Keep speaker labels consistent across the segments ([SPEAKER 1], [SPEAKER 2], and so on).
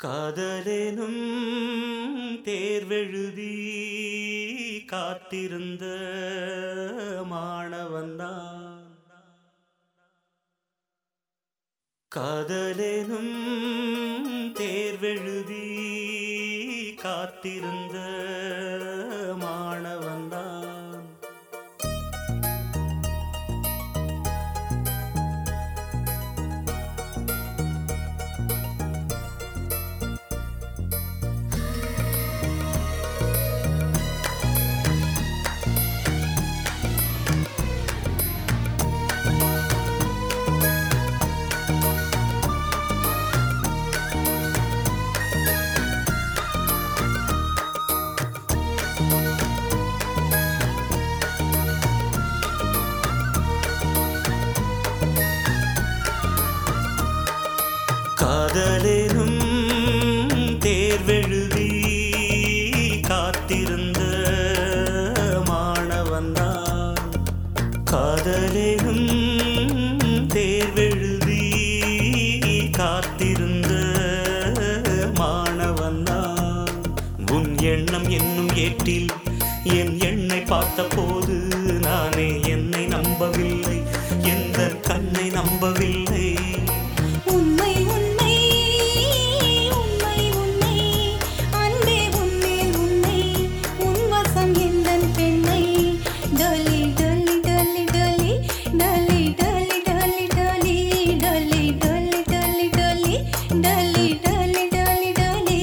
[SPEAKER 1] காதலெனும் தேர்வெழுதி காத்திருந்த மாணவன்தான் காதலெனும் தேர்வெழுதி காத்திருந்த மாணவன்தான் காதலெனும் தேர்வெழுதி காத்திருந்த மாணவன்தான் காதலெனும் தேர்வெழுதி காத்திருந்த மாணவன்தான் உன் எண்ணம் என்னும் ஏற்றில் என் எண்ணை பார்த்தபோது நானே என்னை நம்பவில்லை எந்த கண்ணை நம்பவில்லை
[SPEAKER 2] உண்மை உண்மை உண்மை உண்மை அன்பே உன்மேல் உண்மை உன் வசம் எந்தன் பெண்ணை டொலி டொலி டொலி டொலி டொலி டொலி டொலி டொலி டொலி டொலி டொலி டொலி டொலி டொலி டொலி டொலி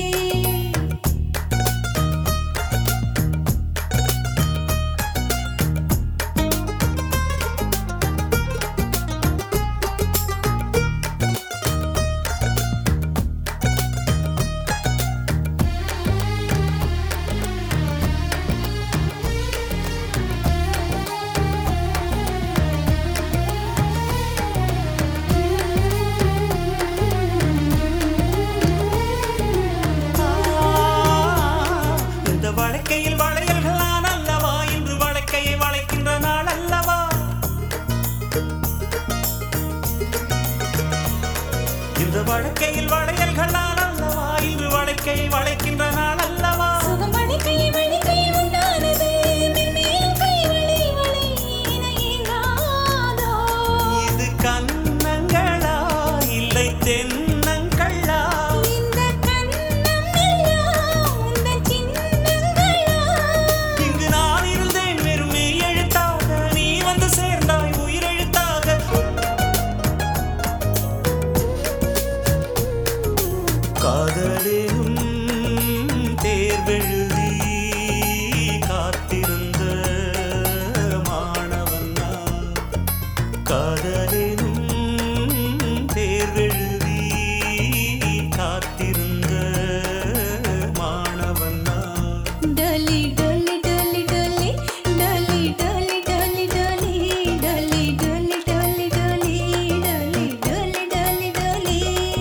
[SPEAKER 1] இந்த வழக்கையில் வளையல்களான் அல்லவா இன்று வழக்கையை வளைக்கின்ற நாள் அல்லவா இந்த வழக்கையில் வளையல்களான் அல்லவா இன்று வழக்கையை வளைக்கின்ற நாள் அல்லவா
[SPEAKER 2] சுகம் வழிக்கை வழிக்கையில் உண்டானது மென்மேலும் கை வழி வழி இணையாதோ
[SPEAKER 1] இது கண்ணங்களா இல்லை தென்னங்களா
[SPEAKER 2] இந்த கண்ணம் எல்லாம் உந்தன் சின்னங்களா
[SPEAKER 1] இங்கு நான் இருந்தேன் வெறுமே எழுத்தாக நீ வந்து சேர்ந்தாய் உயிரெழுத்தாக காதலிலும் தேர்வெழுதி காத்திருந்த மாணவன் நான். காதலிலும் தேர்வெழுதி காத்திருந்த மாணவன் நான்.
[SPEAKER 2] டொலி டொலி டொலி டொலி டொலி டொலி டொலி டொலி டொலி டொலி டொலி டொலி டொலி டொலி டொலி டொலி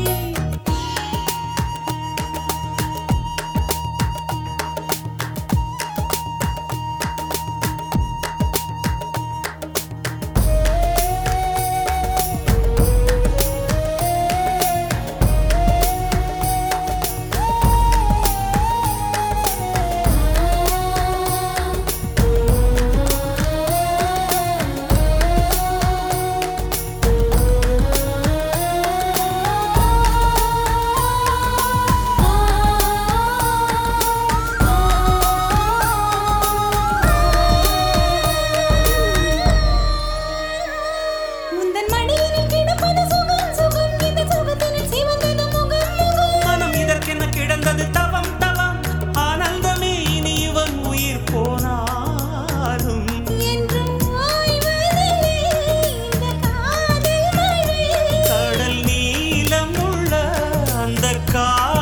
[SPEAKER 2] முந்தன் மடியினில் கிடப்பது சுகம் சுகம் இந்த சுகத்தினில் சிவந்தது முகம் முகம்
[SPEAKER 1] மனம் இதற்கென கிடந்தது தவம் தவம் ஆனந்தமே இனி இவன் உயிர் போனாலும்
[SPEAKER 2] என்றும் ஓய்வதில்லை இந்த காதல் மழை
[SPEAKER 1] கடல் நீளம் உள்ள அந்த காதல்